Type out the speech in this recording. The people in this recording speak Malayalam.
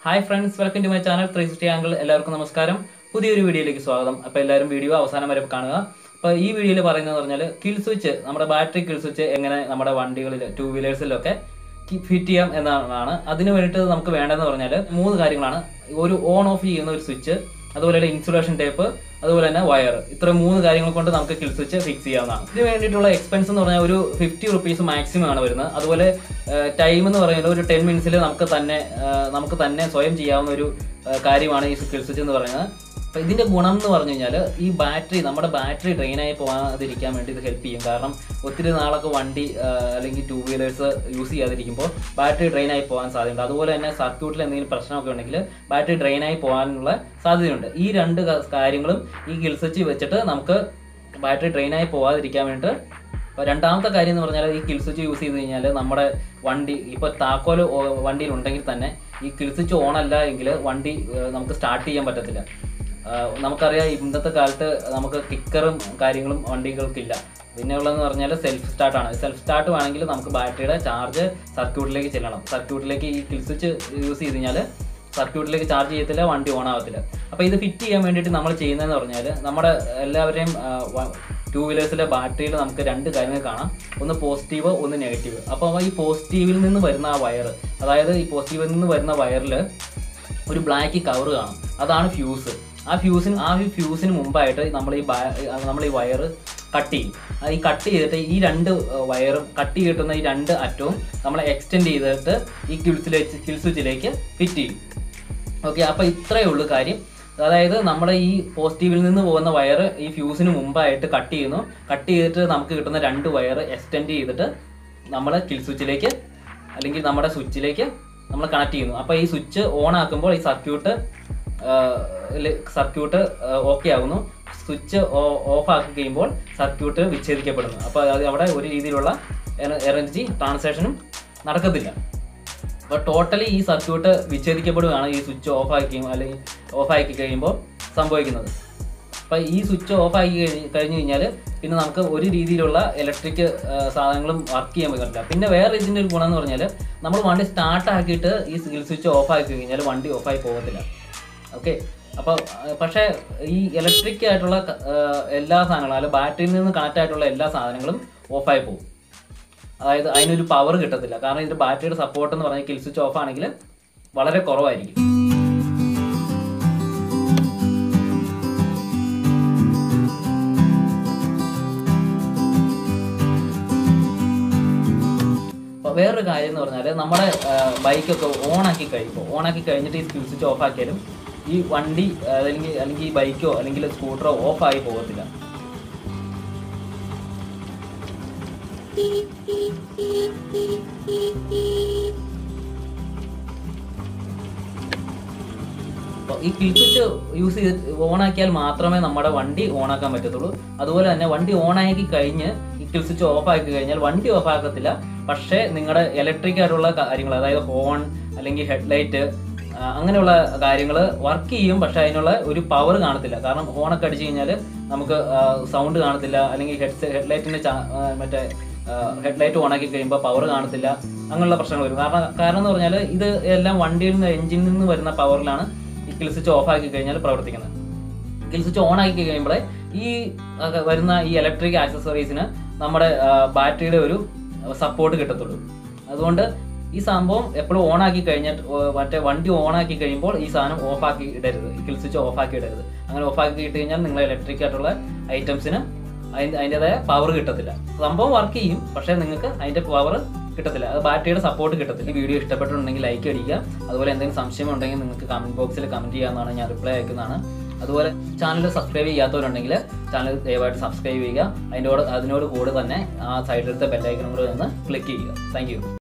hi friends welcome to my channel three sixty angle എല്ലാവർക്കും നമസ്കാരം പുതിയൊരു വീഡിയോയിലേക്ക് സ്വാഗതം അപ്പോൾ എല്ലാവരും വീഡിയോ അവസാനം വരെ കാണുക അപ്പോൾ ഈ വീഡിയോയിൽ പറയുന്നത് പറഞ്ഞാൽ കിൽ സ്വിച്ച് നമ്മുടെ ബാറ്ററി കിൽ സ്വിച്ച് എങ്ങനെ നമ്മുടെ വണ്ടികളിൽ ടൂ വീലേഴ്സിലൊക്കെ ഫിറ്റ് ചെയ്യാം എന്നാണ് അതിന് വേണ്ടിയിട്ട് നമുക്ക് വേണ്ടതെന്ന് പറഞ്ഞാൽ മൂന്ന് കാര്യങ്ങളാണ് ഒരു ഓൺ ഓഫ് ചെയ്യുന്ന ഒരു സ്വിച്ച് അതുപോലെ തന്നെ ഇൻസുലേഷൻ ടേപ്പ് അതുപോലെ തന്നെ വയർ ഇത്ര മൂന്ന് കാര്യങ്ങൾ കൊണ്ട് നമുക്ക് കിൽ സ്വിച്ച് ഫിക്സ് ചെയ്യാവുന്നതാണ് ഇതിന് വേണ്ടിയിട്ടുള്ള എക്സ്പെൻസ് എന്ന് പറഞ്ഞാൽ ഒരു ഫിഫ്റ്റി റുപ്പീസ് മാക്സിമം ആണ് വരുന്നത് അതുപോലെ ടൈം എന്ന് പറയുന്നത് ഒരു ടെൻ മിനിറ്റ്സിൽ നമുക്ക് തന്നെ ആ, നമുക്ക് തന്നെ സ്വയം ചെയ്യാവുന്ന ഒരു ആ, കാര്യമാണ് ഈ കിൽ സ്വിച്ച് എന്ന് പറയുന്നത് അപ്പോൾ ഇതിന്റെ ഗുണം എന്ന് പറഞ്ഞു കഴിഞ്ഞാൽ ഈ ബാറ്ററി നമ്മുടെ ബാറ്ററി ഡ്രെയിനായി പോകാതിരിക്കാൻ വേണ്ടി ഇത് ഹെൽപ്പ് ചെയ്യും കാരണം ഒത്തിരി നാളൊക്കെ വണ്ടി ആ, അല്ലെങ്കിൽ ടൂ വീലേഴ്സ് യൂസ് ചെയ്യാതിരിക്കുമ്പോൾ ബാറ്ററി ഡ്രെയിനായി പോകാൻ സാധ്യതയുണ്ട് അതുപോലെ തന്നെ സർക്യൂട്ടിൽ എന്തെങ്കിലും പ്രശ്നമൊക്കെ ഉണ്ടെങ്കിൽ ബാറ്ററി ഡ്രെയിനായി പോകാനുള്ള സാധ്യതയുണ്ട് ഈ രണ്ട് ക- കാര്യങ്ങളും ഈ ഗിൽ സ്വിച്ച് വെച്ചിട്ട് നമുക്ക് ബാറ്ററി ഡ്രെയിനായി പോകാതിരിക്കാൻ വേണ്ടിയിട്ട് അപ്പോൾ രണ്ടാമത്തെ കാര്യം എന്ന് പറഞ്ഞാൽ ഈ കിൽ സ്വിച്ച് യൂസ് ചെയ്ത് കഴിഞ്ഞാൽ നമ്മുടെ വണ്ടി ഇപ്പോൾ താക്കോൽ വണ്ടിയിൽ ഉണ്ടെങ്കിൽ തന്നെ ഈ കിൽ സ്വിച്ച് ഓൺ അല്ല എങ്കിൽ വണ്ടി ഏഹ്, നമുക്ക് സ്റ്റാർട്ട് ചെയ്യാൻ പറ്റത്തില്ല ആഹ്, നമുക്കറിയാം ഇന്നത്തെ കാലത്ത് നമുക്ക് കിക്കറും കാര്യങ്ങളും വണ്ടികൾക്കില്ല പിന്നെ ഉള്ളതെന്ന് പറഞ്ഞാൽ സെൽഫ് സ്റ്റാർട്ടാണ് സെൽഫ് സ്റ്റാർട്ട് വേണമെങ്കിൽ നമുക്ക് ബാറ്ററിയുടെ ചാർജ് സർക്യൂട്ടിലേക്ക് ചെല്ലണം സർക്യൂട്ടിലേക്ക് ഈ കിൽ സ്വിച്ച് യൂസ് ചെയ്ത് കഴിഞ്ഞാൽ സർക്യൂട്ടിലേക്ക് ചാർജ് ചെയ്യത്തില്ല വണ്ടി ഓൺ ആവത്തില്ല അപ്പോൾ ഇത് ഫിറ്റ് ചെയ്യാൻ വേണ്ടിയിട്ട് നമ്മൾ ചെയ്യുന്നതെന്ന് പറഞ്ഞാൽ നമ്മുടെ എല്ലാവരെയും ടൂ വീലേഴ്സിലെ ബാറ്ററിയിൽ നമുക്ക് രണ്ട് കാര്യങ്ങൾ കാണാം ഒന്ന് പോസിറ്റീവ് ഒന്ന് നെഗറ്റീവ് അപ്പോൾ ഈ പോസിറ്റീവിൽ നിന്ന് വരുന്ന ആ വയർ അതായത് ഈ പോസിറ്റീവിൽ നിന്ന് വരുന്ന വയറിൽ ഒരു ബ്ലാക്ക് കവർ കാണും അതാണ് ഫ്യൂസ് ആ ഫ്യൂസിന് ആ ഫ്യൂസിന് മുമ്പായിട്ട് നമ്മൾ ഈ നമ്മൾ ഈ വയർ കട്ട് ചെയ്യും ആ ഈ കട്ട് ചെയ്തിട്ട് ഈ രണ്ട് വയറും കട്ട് കിട്ടുന്ന ഈ രണ്ട് അറ്റവും നമ്മൾ എക്സ്റ്റെൻഡ് ചെയ്തിട്ട് ഈ കിൽസിലേക്ക് കിൽ സ്വിച്ചിലേക്ക് ഫിറ്റ് ചെയ്യും ഓക്കെ അപ്പോൾ ഇത്രയേ ഉള്ളൂ കാര്യം അതായത് നമ്മുടെ ഈ പോസിറ്റീവിൽ നിന്ന് പോകുന്ന വയർ ഈ ഫ്യൂസിന് മുമ്പായിട്ട് കട്ട് ചെയ്യുന്നു കട്ട് ചെയ്തിട്ട് നമുക്ക് കിട്ടുന്ന രണ്ട് വയർ എക്സ്റ്റെൻഡ് ചെയ്തിട്ട് നമ്മൾ കിൽ സ്വിച്ചിലേക്ക് അല്ലെങ്കിൽ നമ്മുടെ സ്വിച്ചിലേക്ക് നമ്മൾ കണക്ട് ചെയ്യുന്നു അപ്പോൾ ഈ സ്വിച്ച് ഓൺ ആക്കുമ്പോൾ ഈ സർക്യൂട്ട് സർക്യൂട്ട് ഓക്കെ ആകുന്നു സ്വിച്ച് ഓഫ് ആക്കി കഴിയുമ്പോൾ സർക്യൂട്ട് വിച്ഛേദിക്കപ്പെടുന്നു അപ്പോൾ അത് അവിടെ ഒരു രീതിയിലുള്ള എനർജി ട്രാൻസാക്ഷനും നടക്കത്തില്ല അപ്പോൾ ടോട്ടലി ഈ സർക്യൂട്ട് വിച്ഛേദിക്കപ്പെടുകയാണ് ഈ സ്വിച്ച് ഓഫ് ആക്കി അല്ലെങ്കിൽ ഓഫ് ആക്കി കഴിയുമ്പോൾ സംഭവിക്കുന്നത് അപ്പോൾ ഈ സ്വിച്ച് ഓഫ് ആക്കി കഴിഞ്ഞ് കഴിഞ്ഞ് കഴിഞ്ഞാൽ പിന്നെ നമുക്ക് ഒരു രീതിയിലുള്ള ഇലക്ട്രിക് സാധനങ്ങളും വർക്ക് ചെയ്യാൻ പറ്റില്ല പിന്നെ വേറെ ഇതിൻ്റെ ഒരു ഗുണം എന്ന് പറഞ്ഞാൽ നമ്മൾ വണ്ടി സ്റ്റാർട്ട് ആക്കിയിട്ട് ഈ സിഗിൽ സ്വിച്ച് ഓഫ് ആക്കി കഴിഞ്ഞാൽ വണ്ടി ഓഫായി പോകത്തില്ല ഓക്കെ അപ്പോൾ പക്ഷേ ഈ ഇലക്ട്രിക് ആയിട്ടുള്ള ക- ആ, എല്ലാ സാധനങ്ങളും അല്ല ബാറ്ററിയിൽ നിന്ന് കണക്ട് ആയിട്ടുള്ള എല്ലാ സാധനങ്ങളും ഓഫായി പോകും അതായത് അതിനൊരു പവർ കിട്ടത്തില്ല കാരണം ഇതിന്റെ ബാറ്ററിയുടെ സപ്പോർട്ട് എന്ന് പറഞ്ഞാൽ കിൽ സ്വിച്ച് ഓഫ് ആണെങ്കിൽ വളരെ കുറവായിരിക്കും അപ്പോൾ വേറൊരു കാര്യം എന്ന് പറഞ്ഞാൽ നമ്മുടെ ബൈക്കൊക്കെ ഓൺ ആക്കി കഴിയുമ്പോൾ ഓൺ ആക്കി കഴിഞ്ഞിട്ട് ഈ കിൽ സ്വിച്ച് ഓഫ് ആക്കിയാലും ഈ വണ്ടി ആ, അല്ലെങ്കിൽ അല്ലെങ്കിൽ ഈ ബൈക്കോ അല്ലെങ്കിൽ സ്കൂട്ടറോ ഓഫ് ആയി പോകത്തില്ല അപ്പോൾ ഈ കിൽ സ്വിച്ച് യൂസ് ചെയ്ത് ഓൺ ആക്കിയാൽ മാത്രമേ നമ്മുടെ വണ്ടി ഓൺ ആക്കാൻ പറ്റത്തുള്ളൂ അതുപോലെ തന്നെ വണ്ടി ഓൺ ആക്കി കഴിഞ്ഞ് ഈ കിൽ സ്വിച്ച് ഓഫ് ആക്കി കഴിഞ്ഞാൽ വണ്ടി ഓഫ് ആക്കത്തില്ല പക്ഷേ നിങ്ങളുടെ ഇലക്ട്രിക് ആയിട്ടുള്ള കാര്യങ്ങൾ അതായത് ഹോൺ അല്ലെങ്കിൽ ഹെഡ്ലൈറ്റ് അങ്ങനെയുള്ള കാര്യങ്ങൾ വർക്ക് ചെയ്യും പക്ഷെ അതിനുള്ള ഒരു പവർ കാണത്തില്ല കാരണം ഹോണൊക്കെ അടിച്ചു കഴിഞ്ഞാൽ നമുക്ക് സൗണ്ട് കാണത്തില്ല അല്ലെങ്കിൽ ഹെഡ് ഹെഡ്ലൈറ്റിന്റെ മറ്റേ ഹെഡ്ലൈറ്റ് ഓൺ ആക്കി കഴിയുമ്പോൾ പവർ കാണത്തില്ല അങ്ങനെയുള്ള പ്രശ്നങ്ങൾ വരും കാരണം കാരണം എന്ന് പറഞ്ഞാൽ ഇത് എല്ലാം വണ്ടിയിൽ നിന്ന് എഞ്ചിനിൽ നിന്ന് വരുന്ന പവറിലാണ് ഈ കിൽ സ്വിച്ച് ഓഫ് ആക്കി കഴിഞ്ഞാൽ പ്രവർത്തിക്കുന്നത് കിൽ സ്വിച്ച് ഓൺ ആക്കി കഴിയുമ്പോൾ ഈ അഹ് വരുന്ന ഈ ഇലക്ട്രിക് ആക്സസറീസിന് നമ്മുടെ ബാറ്ററിയുടെ ഒരു സപ്പോർട്ട് കിട്ടത്തുള്ളൂ അതുകൊണ്ട് ഈ സംഭവം എപ്പോഴും ഓൺ ആക്കി കഴിഞ്ഞിട്ട് ഓ- മറ്റേ വണ്ടി ഓൺ ആക്കി കഴിയുമ്പോൾ ഈ സാധനം ഓഫ് ആക്കി ഇടരുത് ഈ കിൽ സ്വിച്ച് ഓഫ് ആക്കി ഇടരുത് അങ്ങനെ ഓഫ് ആക്കി ഇട്ട് കഴിഞ്ഞാൽ നിങ്ങളെ ഇലക്ട്രിക് ആയിട്ടുള്ള ഐറ്റംസിന് അതിൻ്റെ അതിൻ്റെതായ പവർ കിട്ടത്തില്ല സംഭവം വർക്ക് ചെയ്യും പക്ഷേ നിങ്ങൾക്ക് അതിൻ്റെ പവർ കിട്ടത്തില്ല അത് ബാറ്ററിയുടെ സപ്പോർട്ട് കിട്ടത്തില്ല ഈ വീഡിയോ ഇഷ്ടപ്പെട്ടിട്ടുണ്ടെങ്കിൽ ലൈക്ക് അടിക്കുക അതുപോലെ എന്തെങ്കിലും സംശയം ഉണ്ടെങ്കിൽ നിങ്ങൾക്ക് കമന്റ് ബോക്സിൽ കമന്റ് ചെയ്യാവുന്നതാണ് ഞാൻ റിപ്ലൈ അയക്കുന്നതാണ് അതുപോലെ ചാനൽ സബ്സ്ക്രൈബ് ചെയ്യാത്തവരുണ്ടെങ്കിൽ ചാനൽ ദയവായിട്ട് സബ്സ്ക്രൈബ് ചെയ്യുക അതിനോട് അതിനോട് കൂടെ തന്നെ ആ സൈഡിലത്തെ ബെല്ലൈക്കനും കൂടെ ഒന്ന് ക്ലിക്ക് ചെയ്യുക താങ്ക്